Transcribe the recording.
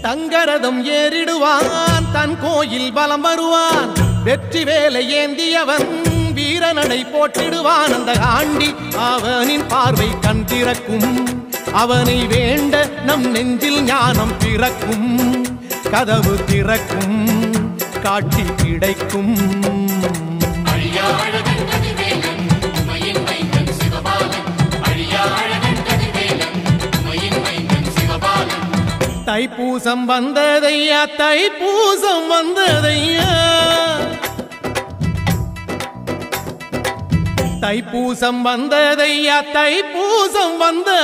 தங்கரதம் ஏறிடுவான் தன் கோயில் பலம் வருவான் வெற்றி வேலை ஏந்தியவன் வீரனடை போட்டிடுவான் அந்த ஆண்டி அவனின் பார்வை கண் திறக்கும் அவனை வேண்ட நம் நெஞ்சில் ஞானம் பிறக்கும் கதவு திறக்கும் காட்சி கிடைக்கும் அழியா அழகன் கதிர்வேலன் உமையின் மைந்தன் சிவபாலன் அழியா அழகன் கதிர்வேலன் உமையின் மைந்தன் சிவபாலன் தைப்பூசம் வந்ததையா தைப்பூசம் வந்ததையா தைப்பூசம் வந்ததையா தைப்பூசம் வந்த